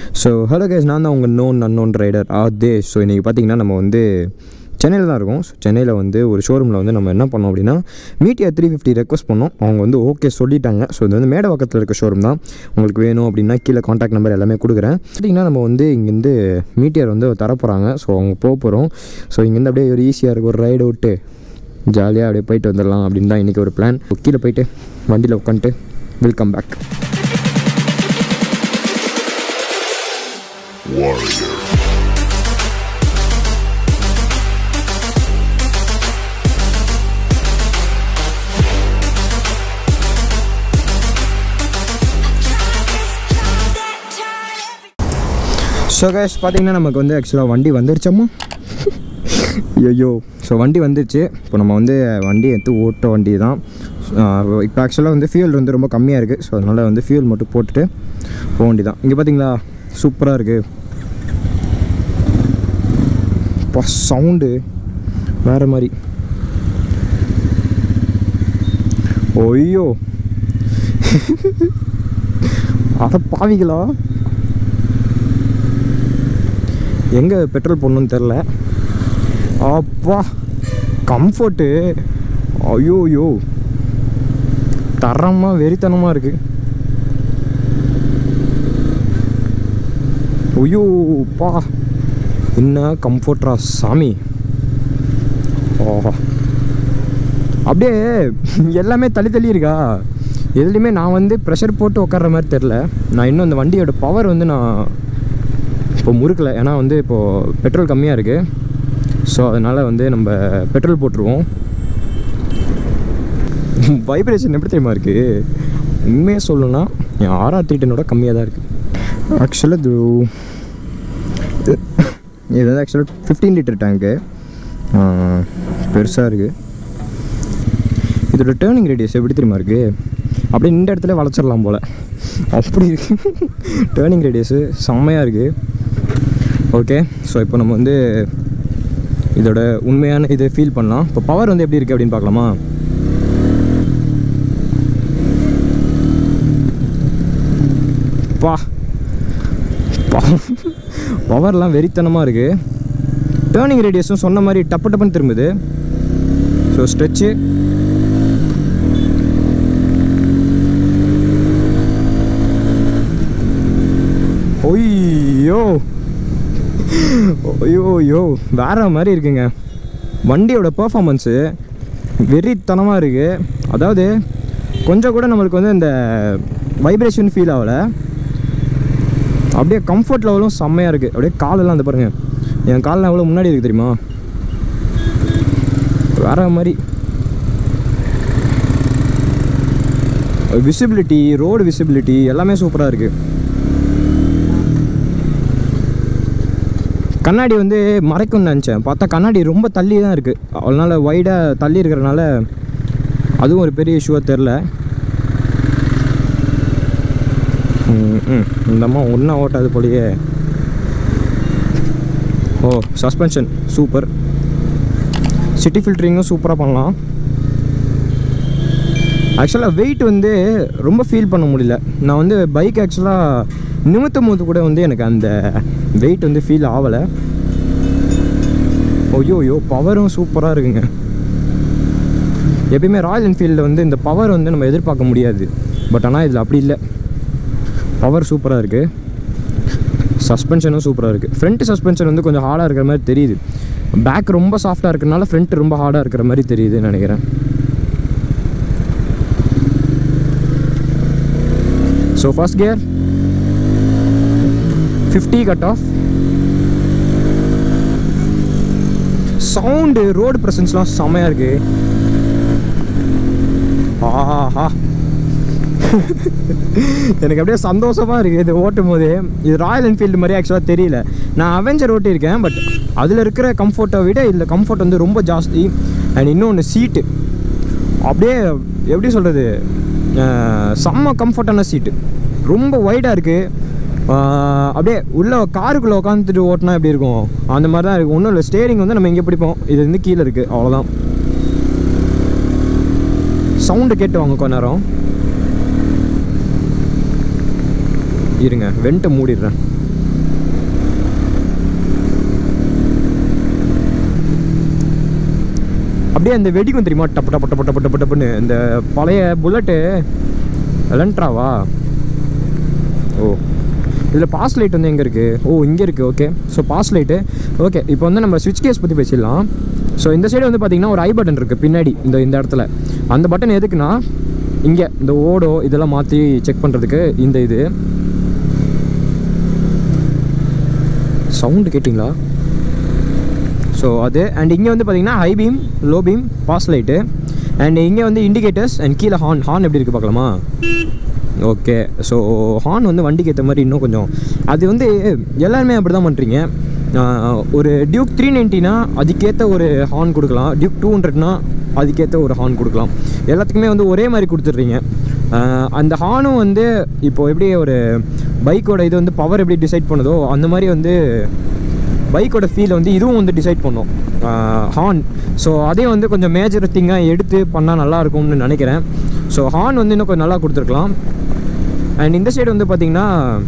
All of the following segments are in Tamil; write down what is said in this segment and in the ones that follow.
ஸோ ஹலோ கேஸ் நான் தான் உங்கள் நோன் அன்னோன் ரைடர் அதே ஸோ இன்றைக்கி பார்த்தீங்கன்னா நம்ம வந்து சென்னையில் தான் இருக்கோம் ஸோ சென்னையில் வந்து ஒரு ஷோரூமில் வந்து நம்ம என்ன பண்ணோம் அப்படின்னா மீட்டியா த்ரீ ஃபிஃப்டி ரெக்வஸ்ட் பண்ணோம் அவங்க வந்து ஓகே சொல்லிட்டாங்க ஸோ இது வந்து மேடவாக்கத்தில் இருக்க ஷோரூம் தான் உங்களுக்கு வேணும் அப்படின்னா கீழே காண்டாக்ட் நம்பர் எல்லாமே கொடுக்குறேன் பார்த்தீங்கன்னா நம்ம வந்து இங்கேருந்து மீட்டியர் வந்து தரப்போகிறாங்க ஸோ அவங்க போக போகிறோம் ஸோ இங்கேருந்து அப்படியே ஒரு ஈஸியாக இருக்கும் ஒரு ரைடு விட்டு ஜாலியாக அப்படியே போயிட்டு வந்துடலாம் அப்படின்னு தான் இன்றைக்கி ஒரு பிளான் கீழே போயிட்டு வண்டியில் உட்காந்துட்டு வெல்கம் பேக் ஸோ கேஷ் பார்த்தீங்கன்னா நமக்கு வந்து ஆக்சுவலாக வண்டி வந்துருச்சம்மா ஐயோ ஸோ வண்டி வந்துருச்சு இப்போ நம்ம வந்து வண்டி எடுத்து ஓட்ட வண்டி தான் இப்போ ஆக்சுவலாக வந்து ஃபியூல் வந்து ரொம்ப கம்மியாக இருக்குது ஸோ அதனால் வந்து ஃபியூல் மட்டும் போட்டுட்டு போக வண்டி தான் இங்கே பார்த்தீங்களா சூப்பராக இருக்குது இப்போ சவுண்டு வேறு மாதிரி ஒய்யோ அட பாவிகளா எங்கே பெட்ரோல் போடணும்னு தெரில அப்பா கம்ஃபர்ட்டு ஐயோ ஐயோ தரமாக வெறித்தனமாக இருக்குது ஐயோ பா என்ன கம்ஃபர்ட்ரா சாமி ஓஹா அப்படியே எல்லாமே தள்ளி தள்ளி இருக்கா எதுலேயுமே நான் வந்து ப்ரெஷர் போட்டு உட்கார்ற மாதிரி தெரில நான் இன்னும் அந்த வண்டியோட பவர் வந்து நான் இப்போ முறுக்கலை ஏன்னா வந்து இப்போது பெட்ரோல் கம்மியாக இருக்குது ஸோ அதனால் வந்து நம்ம பெட்ரோல் போட்டுருவோம் வைப்ரேஷன் எப்படி தெரியுமா இருக்குது உண்மையாக சொல்லணும்னா என் ஆர்ஆர் த்ரீ டென்னோட கம்மியாக தான் இருக்குது ஆக்சுவலாக இது இது வந்து ஆக்சுவலாக ஃபிஃப்டீன் லிட்டர் டேங்க்கு பெருசாக இருக்குது இதோட டேர்னிங் ரேடியஸ் எப்படி தெரியுமா இருக்குது அப்படியே இந்த இடத்துல வளைச்சிடலாம் போல் அப்படி இருக்கு டேர்னிங் ரேடியஸு செம்மையாக இருக்குது ஓகே ஸோ இப்போ நம்ம வந்து இதோட உண்மையான இதை ஃபீல் பண்ணலாம் இப்போ பவர் வந்து எப்படி இருக்குது அப்படின்னு பார்க்கலாமா பா பவர்லாம் வெறித்தனமாக இருக்குது டேர்னிங் ரேடியஸும் சொன்ன மாதிரி டப்பு டப்புன்னு திரும்புது ஸோ ஸ்ட்ரெச்சு ஒய்யோ ஐயோ ஐயோ வேற மாதிரி இருக்குங்க வண்டியோட பர்ஃபாமன்ஸு வெறித்தனமாக இருக்குது அதாவது கொஞ்சம் கூட நம்மளுக்கு வந்து இந்த வைப்ரேஷன் ஃபீல் ஆகலை அப்படியே கம்ஃபர்ட் லெவலும் செம்மையாக இருக்குது அப்படியே காலெல்லாம் அந்த பாருங்கள் என் காலெலாம் எவ்வளோ முன்னாடி இருக்குது தெரியுமா வேற மாதிரி விசிபிலிட்டி ரோடு விசிபிலிட்டி எல்லாமே சூப்பராக இருக்குது கண்ணாடி வந்து மறைக்கும்னு நினச்சேன் பார்த்தா கண்ணாடி ரொம்ப தள்ளி தான் இருக்குது அதனால் வைடாக தள்ளி இருக்கிறனால அதுவும் ஒரு பெரிய இஷ்யூவாக தெரில இந்த அம்மா ஒன்றா ஓட்டாது போலயே ஓ சஸ்பென்ஷன் சூப்பர் சிட்டி ஃபில்ட்ரிங்கும் சூப்பராக பண்ணலாம் ஆக்சுவலாக வெயிட் வந்து ரொம்ப ஃபீல் பண்ண முடியல நான் வந்து பைக் ஆக்சுவலாக நிமித்தும் போது கூட வந்து எனக்கு அந்த வெயிட் வந்து ஃபீல் ஆகலை ஐயோ ஐயோ பவரும் சூப்பராக இருக்குங்க எப்பயுமே ராயல் என்ஃபீல்டில் வந்து இந்த பவர் வந்து நம்ம எதிர்பார்க்க முடியாது பட் ஆனால் இதில் அப்படி இல்லை பவர் சூப்பராக இருக்குது சஸ்பென்ஷனும் சூப்பராக இருக்குது ஃப்ரண்ட் சஸ்பென்ஷன் வந்து கொஞ்சம் ஹார்டாக இருக்கிற மாதிரி தெரியுது பேக் ரொம்ப சாஃப்டாக இருக்கிறனால ஃப்ரண்ட் ரொம்ப ஹார்டாக இருக்கிற மாதிரி தெரியுதுன்னு நினைக்கிறேன் so first gear fifty cut off sound road ப்ரெசன்ஸ்லாம் செம்மையாக இருக்கு ஆஹா எனக்கு அப்படியே சந்தோஷமாக இருக்குது இது ஓட்டும் போது இது ராயல் என்ஃபீல்டு மாதிரி ஆக்சுவலாக தெரியல நான் அவெஞ்சர் ஓட்டியிருக்கேன் பட் அதில் இருக்கிற கம்ஃபர்ட்டை விட இதில் கம்ஃபர்ட் வந்து ரொம்ப ஜாஸ்தி அண்ட் இன்னொன்று சீட்டு அப்படியே எப்படி சொல்கிறது செம்ம கம்ஃபர்ட்டான சீட்டு ரொம்ப வைடாக இருக்குது அப்படியே உள்ள காருக்குள்ளே உட்காந்துட்டு ஓட்டினா எப்படி இருக்கும் அந்த மாதிரி தான் இருக்கும் ஒன்றும் இல்லை ஸ்டேரிங் வந்து நம்ம இங்கே பிடிப்போம் இது வந்து கீழே இருக்குது அவ்வளோதான் சவுண்டு கேட்டு வாங்க கொஞ்ச நேரம் இருங்க வெண்ட்டை மூடிடுறேன் அப்படியே அந்த வெடிக்கும் தெரியுமா டப்பு டப்பு டப்பு டப்பு டப்பு டப்புன்னு இந்த பழைய புல்லட்டு எலன்ட்ராவா ஓ இதில் பாஸ் லைட் வந்து எங்கே இருக்குது ஓ இங்கே இருக்குது okay so pass light okay இப்போ வந்து நம்ம ஸ்விட்ச் கேஸ் பற்றி பேசிடலாம் ஸோ இந்த சைடு வந்து பார்த்திங்கன்னா ஒரு ஐ பட்டன் இருக்குது பின்னாடி இந்த இந்த இடத்துல அந்த பட்டன் எதுக்குன்னா இங்கே இந்த ஓடோ இதெல்லாம் மாற்றி செக் பண்ணுறதுக்கு இந்த இது சவுண்டு கேட்டிங்களா ஸோ அது அண்ட் இங்கே வந்து பார்த்தீங்கன்னா high beam low beam pass light and இங்கே வந்து இண்டிகேட்டர்ஸ் அண்ட் கீழே ஹார்ன் ஹார்ன் எப்படி இருக்குது பார்க்கலாமா ஓகே ஸோ ஹார்ன் வந்து வண்டிக்கு ஏற்ற மாதிரி இன்னும் கொஞ்சம் அது வந்து எல்லாருமே அப்படி தான் பண்ணுறீங்க ஒரு டியூக் த்ரீ நைன்ட்டினா அதுக்கேற்ற ஒரு ஹார்ன் கொடுக்கலாம் டியூக் டூ ஹண்ட்ரட்னா அதுக்கேற்ற ஒரு ஹார்ன் கொடுக்கலாம் எல்லாத்துக்குமே வந்து ஒரே மாதிரி கொடுத்துட்றீங்க ஆஹ் அந்த ஹார்னும் வந்து இப்போ எப்படி ஒரு பைக்கோட இது வந்து பவர் எப்படி டிசைட் பண்ணுதோ அந்த மாதிரி வந்து பைக்கோட ஃபீலை வந்து இதுவும் வந்து டிசைட் பண்ணும் ஹார்ன் ஸோ அதையும் வந்து கொஞ்சம் மேஜர் திங்காக எடுத்து பண்ணால் நல்லா இருக்கும்னு நினைக்கிறேன் ஸோ ஹார்ன் வந்து இன்னும் கொஞ்சம் நல்லா கொடுத்துருக்கலாம் அண்ட் இந்த சைடு வந்து பார்த்திங்கன்னா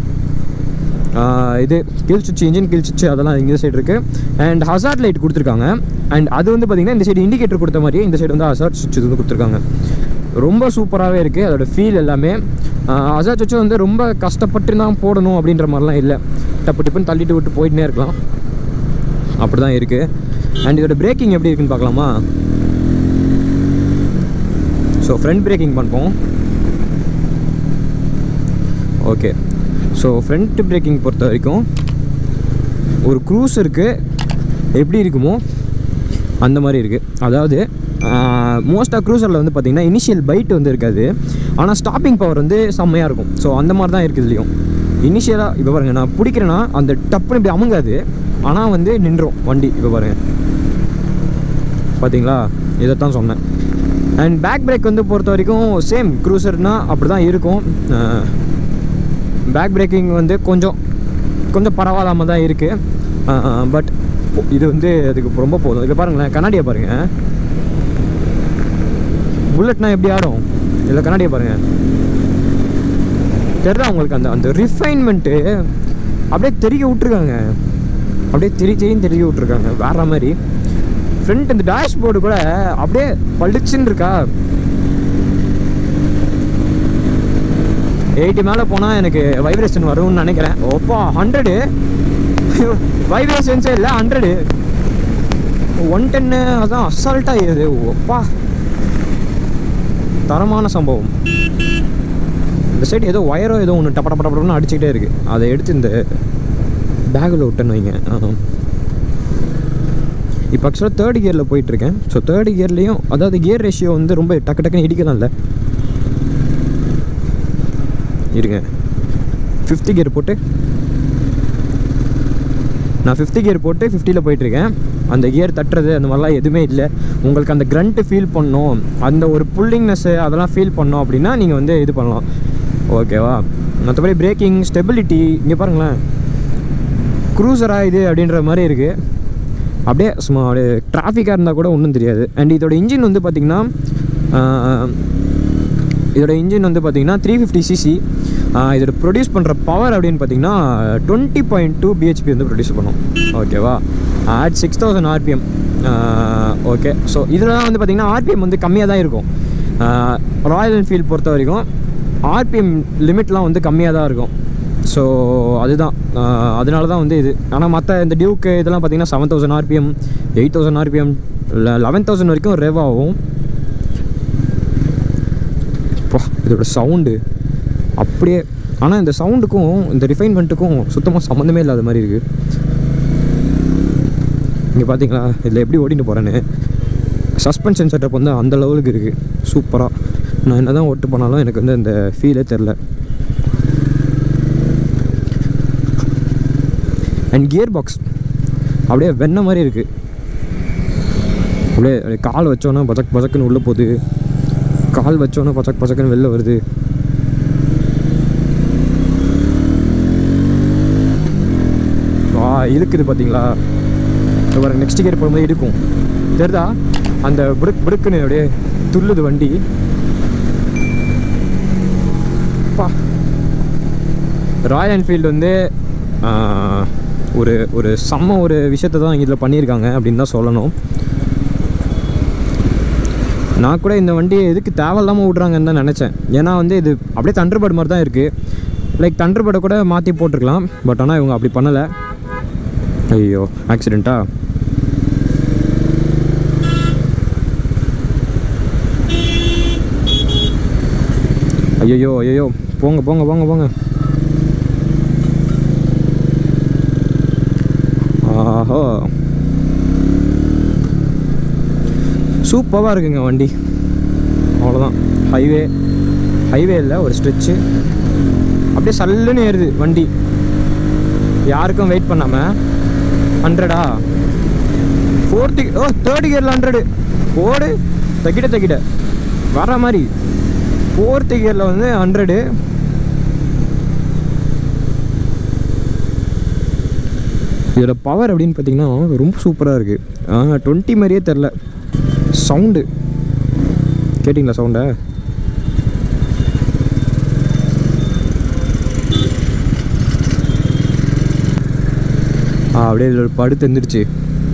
இது கில் சுவிட்ச் இன்ஜின் கில் சுவிட்ச் அதெல்லாம் இந்த சைடு இருக்குது அண்ட் ஹசார்ட் லைட் கொடுத்துருக்காங்க அண்ட் அது வந்து பார்த்திங்கன்னா இந்த சைடு இண்டிகேட்டர் கொடுத்த மாதிரியே இந்த சைடு வந்து ஹசார்ட் சுவிட்ச் இது வந்து கொடுத்துருக்காங்க ரொம்ப சூப்பராகவே இருக்குது அதோட ஃபீல் எல்லாமே ஹசார்ட் சுவிட்ச் வந்து ரொம்ப கஷ்டப்பட்டு தான் போடணும் அப்படின்ற மாதிரிலாம் இல்லை டப்பு டிப்புன்னு தள்ளிட்டு விட்டு போயிட்டே இருக்கலாம் அப்படி தான் இருக்குது அண்ட் இதோட பிரேக்கிங் எப்படி இருக்குன்னு பார்க்கலாமா ஸோ ஃப்ரண்ட் பிரேக்கிங் பண்ணுவோம் ஓகே ஸோ ஃப்ரண்ட் பிரேக்கிங் பொறுத்த வரைக்கும் ஒரு க்ரூஸருக்கு எப்படி இருக்குமோ அந்த மாதிரி இருக்குது அதாவது மோஸ்ட்டாக க்ரூசரில் வந்து பார்த்திங்கன்னா இனிஷியல் பைட் வந்து இருக்காது ஆனால் ஸ்டாப்பிங் பவர் வந்து செம்மையாக இருக்கும் ஸோ அந்த மாதிரி தான் இருக்குது இதுலேயும் இனிஷியலாக இப்போ பாருங்கள் நான் பிடிக்கிறேன்னா அந்த டப்புன்னு இப்படி அமுங்காது ஆனால் வந்து நின்றோம் வண்டி இப்போ பாருங்கள் பார்த்தீங்களா இதைத்தான் சொன்னேன் அண்ட் பேக் பிரேக் வந்து பொறுத்த வரைக்கும் சேம் க்ரூசர்னால் அப்படி தான் இருக்கும் பேக் பிரேக்கிங் வந்து கொஞ்சம் கொஞ்சம் பரவாயில்லாமல் தான் இருக்குது பட் இது வந்து அதுக்கு ரொம்ப போதும் இப்போ பாருங்களேன் கண்ணாடியை பாருங்கள் புல்லட்னா எப்படி ஆடும் இதில் கண்ணாடியை பாருங்கள் தெரியுதா உங்களுக்கு அந்த அந்த ரிஃபைன்மெண்ட்டு அப்படியே தெரிய விட்ருக்காங்க அப்படியே தெரிய தெரியும் தெரிய விட்ருக்காங்க வேற மாதிரி ஃப்ரண்ட் இந்த டேஷ்போர்டு கூட அப்படியே பளிச்சுன்னு இருக்கா எயிட்டி மேலே போனால் எனக்கு வைப்ரேஷன் வரும்னு நினைக்கிறேன் ஓப்பா ஹண்ட்ரடு வைப்ரேஷன்ஸே இல்லை ஹண்ட்ரடு ஒன் டென்னு அதான் அசால்ட்டாக இது ஒப்பா தரமான சம்பவம் இந்த சைடு ஏதோ ஒயரோ ஏதோ ஒன்று டப்பட படப்படன்னு அடிச்சுக்கிட்டே இருக்குது அதை எடுத்து இந்த பேக்கில் விட்டேன்னு வைங்க இப்போ ஆக்சுவலாக தேர்ட் கியரில் போயிட்டுருக்கேன் ஸோ தேர்ட் கியர்லேயும் அதாவது கியர் ரேஷியோ வந்து ரொம்ப டக்கு டக்குன்னு இடிக்கலாம் இல்லை இருங்க ஃபிஃப்த்து கியர் போட்டு நான் ஃபிஃப்த்து கியர் போட்டு ஃபிஃப்டியில் போயிட்டுருக்கேன் அந்த கியர் தட்டுறது அந்த மாதிரிலாம் எதுவுமே இல்லை உங்களுக்கு அந்த க்ரண்ட்டு ஃபீல் பண்ணணும் அந்த ஒரு புல்லிங்னஸ்ஸு அதெல்லாம் ஃபீல் பண்ணோம் அப்படின்னா நீங்கள் வந்து இது பண்ணலாம் ஓகேவா மற்றபடி பிரேக்கிங் ஸ்டெபிலிட்டி இங்கே பாருங்களேன் க்ரூசராக இது அப்படின்ற மாதிரி இருக்குது அப்படியே சும்மா அப்படியே டிராஃபிக்காக இருந்தால் கூட ஒன்றும் தெரியாது அண்ட் இதோட இன்ஜின் வந்து பார்த்திங்கன்னா இதோட இன்ஜின் வந்து பார்த்திங்கன்னா த்ரீ ஃபிஃப்டி சிசி இதோட ப்ரொடியூஸ் பண்ணுற பவர் அப்படின்னு பார்த்தீங்கன்னா டுவெண்ட்டி பாயிண்ட் டூ பிஹெச்பி வந்து ப்ரொடியூஸ் பண்ணும் ஓகேவா at six thousand RPM okay so இதில் வந்து பார்த்திங்கன்னா ஆர்பிஎம் வந்து கம்மியாக தான் இருக்கும் ராயல் என்ஃபீல்ட் பொறுத்த வரைக்கும் ஆர்பிஎம் லிமிட்லாம் வந்து கம்மியாக தான் இருக்கும் ஸோ அதுதான் அதனால தான் வந்து இது ஆனால் மற்ற இந்த டியூக்கு இதெல்லாம் பார்த்திங்கன்னா seven thousand RPM eight thousand RPM eleven thousand வரைக்கும் ரெவ் ஆகும் இப்போ இதோட சவுண்டு அப்படியே ஆனால் இந்த சவுண்டுக்கும் இந்த ரிஃபைன்மெண்ட்டுக்கும் சுத்தமாக சம்மந்தமே இல்லாத மாதிரி இருக்குது இங்கே பார்த்தீங்களா இதில் எப்படி ஓட்டிட்டு போகிறேன்னு சஸ்பென்ஷன் செட்டப் வந்து அந்த லெவலுக்கு இருக்குது சூப்பராக நான் என்ன தான் ஓட்டு பண்ணாலும் எனக்கு வந்து அந்த ஃபீலே தெரில அண்ட் கியர் பாக்ஸ் அப்படியே வெண்ண மாதிரி இருக்குது அப்படியே அப்படியே கால் வச்சோன்னா பசக் பசக்குன்னு உள்ளே போகுது கால் வச்சோன்னா பசக் பசக்குன்னு வெளில வருது வா இழுக்குது பார்த்தீங்களா வர நெக்ஸ்ட் கியர் போகும்போது இழுக்கும் தெரியுதா அந்த புடுக் புடுக்குன்னு அப்படியே துள்ளுது வண்டி பா ராயல் என்ஃபீல்டு வந்து ஆஹ், ஒரு ஒரு செம்ம ஒரு விஷயத்தை தான் இதில் பண்ணியிருக்காங்க அப்படின்னு தான் சொல்லணும் நான் கூட இந்த வண்டியை எதுக்கு தேவையில்லாமல் விட்றாங்கன்னு தான் நினச்சேன் ஏன்னா வந்து இது அப்படியே தண்டர்பர்ட் மாதிரி தான் இருக்குது லைக் தண்டர்பர்டை கூட மாற்றி போட்டிருக்கலாம் பட் ஆனால் இவங்க அப்படி பண்ணலை ஐயோ ஆக்சிடெண்ட்டா ஐயோ ஐயோ போங்க போங்க போங்க போங்க ஆஹோ சூப்பராக இருக்குங்க வண்டி அவ்வளோதான் ஹைவே ஹைவே இல்லை ஒரு ஸ்ட்ரெச்சு அப்படியே சல்லுன்னு ஏறுது வண்டி யாருக்கும் வெயிட் பண்ணாமல் ஹண்ட்ரடா ஃபோர்த்து ஓ தேர்ட் கியரில் ஹண்ட்ரடு ஓடு தக்கிட்ட தக்கிட்ட வர மாதிரி ஃபோர்த்து கியரில் வந்து ஹண்ட்ரடு இதோட பவர் அப்படின்னு பார்த்தீங்கன்னா ரொம்ப சூப்பராக இருக்குது டுவெண்ட்டி மாதிரியே தெரில சவுண்டு கேட்டிங்களா சவுண்டை ஆ அப்படியே இதுல படுத்து எந்திரிச்சு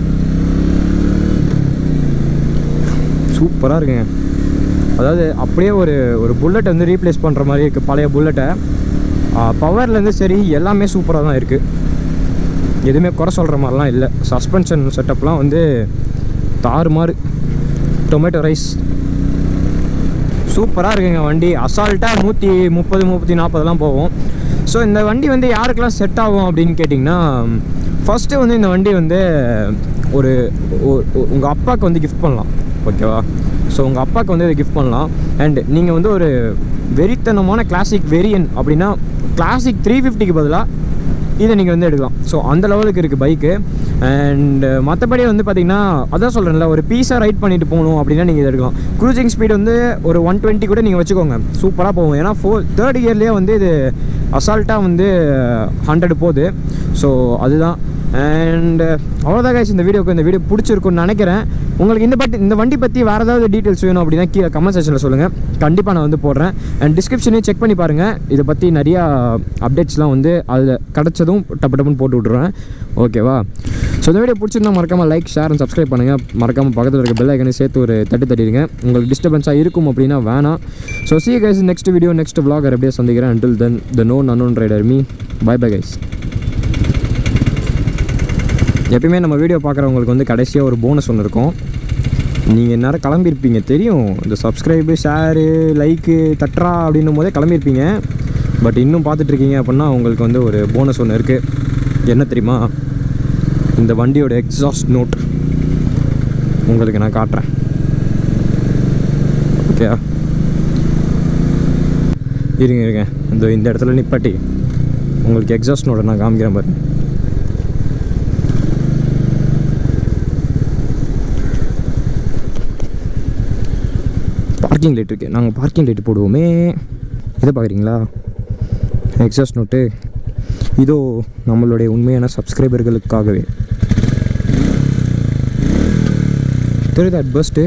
சூப்பராக இருக்குங்க அதாவது அப்படியே ஒரு ஒரு புல்லட் வந்து ரீப்ளேஸ் பண்ணுற மாதிரி இருக்குது பழைய புல்லட்டை பவர்லேருந்து சரி எல்லாமே சூப்பராக தான் இருக்குது எதுவுமே குறை சொல்கிற மாதிரிலாம் இல்லை சஸ்பென்ஷன் செட்டப்லாம் வந்து தாறுமாறு டொமேட்டோ ரைஸ் சூப்பராக இருக்குங்க வண்டி அசால்ட்டாக நூற்றி முப்பது முப்பத்தி நாற்பதுலாம் போகும் ஸோ இந்த வண்டி வந்து யாருக்கெல்லாம் செட் ஆகும் அப்படின்னு கேட்டிங்கன்னா ஃபஸ்ட்டு வந்து இந்த வண்டி வந்து ஒரு உங்கள் அப்பாவுக்கு வந்து கிஃப்ட் பண்ணலாம் ஓகேவா ஸோ உங்கள் அப்பாவுக்கு வந்து இதை கிஃப்ட் பண்ணலாம் அண்ட் நீங்கள் வந்து ஒரு வெறித்தனமான கிளாசிக் வெரியன் அப்படின்னா கிளாசிக் த்ரீ ஃபிஃப்டிக்கு பதிலாக இதை நீங்கள் வந்து எடுக்கலாம் ஸோ அந்த லெவலுக்கு இருக்குது பைக்கு அண்ட் மற்றபடி வந்து பார்த்தீங்கன்னா அதான் சொல்கிறேன்ல ஒரு பீஸாக ரைட் பண்ணிட்டு போகணும் அப்படின்னா நீங்கள் இதை எடுக்கலாம் க்ரூசிங் ஸ்பீடு வந்து ஒரு ஒன் டுவெண்ட்டி கூட நீங்கள் வச்சுக்கோங்க சூப்பராக போகும் ஏன்னா ஃபோர் தேர்ட் இயர்லேயே வந்து இது அசால்ட்டாக வந்து ஹண்ட்ரட் போகுது ஸோ அதுதான் அண்ட் அவ்வளோதான் guys இந்த வீடியோக்கு இந்த வீடியோ பிடிச்சிருக்குன்னு நினைக்கிறேன் உங்களுக்கு இந்த பற்றி இந்த வண்டி பற்றி வேறு ஏதாவது டீட்டெயில்ஸ் வேணும் அப்படின்னா கீழே கமெண்ட் செக்ஷனில் சொல்லுங்கள் கண்டிப்பாக நான் வந்து போடுறேன் அண்ட் டிஸ்கிரிப்ஷனையும் செக் பண்ணி பாருங்கள் இதை பற்றி நிறையா அப்டேட்ஸ்லாம் வந்து அதில் கிடச்சதும் டப்பு டப்புன்னு போட்டு விட்ருவேன் ஓகேவா ஸோ இந்த வீடியோ பிடிச்சிருந்தா மறக்காமல் லைக் ஷேர் அண்ட் சப்ஸ்கிரைப் பண்ணுங்கள் மறக்காமல் பக்கத்தில் இருக்க பெல் ஐக்கனை சேர்த்து ஒரு தட்டு தட்டிடுங்க உங்களுக்கு டிஸ்டர்பன்ஸாக இருக்கும் அப்படின்னா வேணாம் so see guys next video next vlogger அப்படியே சந்திக்கிறேன் until then the known unknown rider me bye bye guys எப்பயுமே நம்ம வீடியோ பார்க்குறவங்களுக்கு வந்து கடைசியாக ஒரு போனஸ் ஒன்று இருக்கும் நீங்கள் நேரம் கிளம்பியிருப்பீங்க தெரியும் இந்த சப்ஸ்கிரைபு ஷேரு லைக்கு தட்டுறா அப்படின்னும் போதே கிளம்பியிருப்பீங்க பட் இன்னும் பார்த்துட்ருக்கீங்க அப்படின்னா உங்களுக்கு வந்து ஒரு போனஸ் ஒன்று இருக்குது என்ன தெரியுமா இந்த வண்டியோட எக்ஸாஸ்ட் நோட் உங்களுக்கு நான் காட்டுறேன் ஓகே இருங்க இருங்க இந்த இந்த இடத்துல நிப்பாட்டி உங்களுக்கு எக்ஸாஸ்ட் நோட்டை நான் காமிக்கிறேன் பாருங்க பார்க்கிங் லைட் இருக்குது நாங்கள் பார்க்கிங் லைட் போடுவோமே இதை பார்க்குறீங்களா எக்ஸாஸ்ட் நோட்டு இதோ நம்மளுடைய உண்மையான சப்ஸ்கிரைபர்களுக்காகவே தெரியுதா பஸ்ட்டு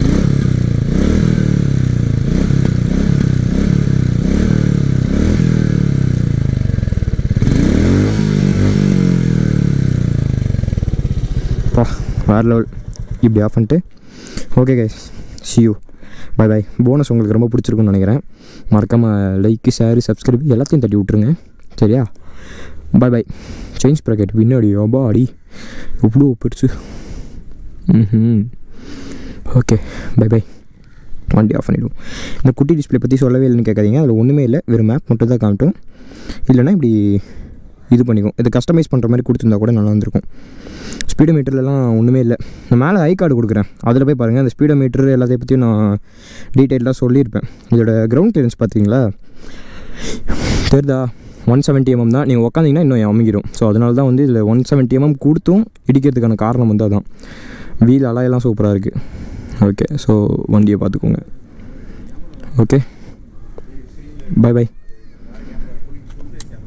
பா வேறு லெவல் இப்படி ஆஃப் பண்ணிட்டு okay guys see you bye bye bonus உங்களுக்கு ரொம்ப பிடிச்சிருக்குன்னு நினைக்கிறேன் மறக்காமல் லைக்கு ஷேரு சப்ஸ்கிரைப் எல்லாத்தையும் தட்டி விட்ருங்க சரியா பை பை சேஞ்ச் ப்ராக்கெட் பின்னாடி ஓபா அடி இவ்வளோ பெருசு ம் ஓகே பை பை வண்டி ஆஃப் பண்ணிவிடுவோம் இந்த குட்டி டிஸ்பிளே பற்றி சொல்லவே இல்லைன்னு கேட்காதீங்க அதில் ஒன்றுமே இல்லை வெறும் மேப் மட்டும் தான் காமிட்டும் இல்லைன்னா இப்படி இது பண்ணிக்கும் இது கஸ்டமைஸ் பண்ணுற மாதிரி கொடுத்துருந்தா கூட நல்லா இருந்திருக்கும் ஸ்பீடோ மீட்டர்லலாம் ஒன்றுமே இல்லை நான் மேலே ஐ கார்டு கொடுக்குறேன் அதில் போய் பாருங்கள் அந்த ஸ்பீடோ மீட்டர் எல்லாத்தையும் பற்றியும் நான் டீட்டெயிலாக சொல்லியிருப்பேன் இதோட கிரவுண்ட் கிளியரன்ஸ் பார்த்தீங்களா தெரிதா ஒன் செவன்ட்டி எம்எம் தான் நீங்கள் உக்காந்திங்கன்னா இன்னும் அமைங்கிடும் ஸோ அதனால தான் வந்து இதில் ஒன் செவன்ட்டி எம்எம் கொடுத்தும் இடிக்கிறதுக்கான காரணம் வந்து அதான் வீல் அலையெல்லாம் சூப்பராக இருக்குது ஓகே ஸோ வண்டியை பார்த்துக்கோங்க ஓகே பை பை